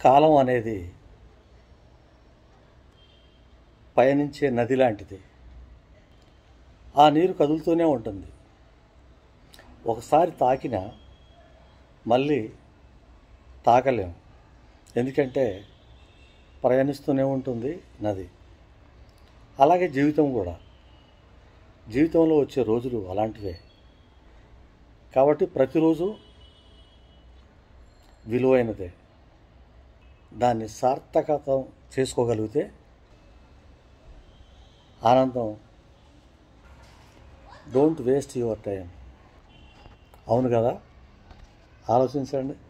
కాలం అనేది పయనించే నది లాంటిది ఆ నీరు కదులుతూనే ఉంటుంది ఒకసారి తాకినా మళ్ళీ తాకలేం ఎందుకంటే ప్రయాణిస్తూనే ఉంటుంది నది అలాగే జీవితం కూడా జీవితంలో వచ్చే రోజులు అలాంటివే కాబట్టి ప్రతిరోజు విలువైనదే దాన్ని సార్థకతం చేసుకోగలిగితే ఆనందం డోంట్ వేస్ట్ యువర్ టైం అవును కదా ఆలోచించండి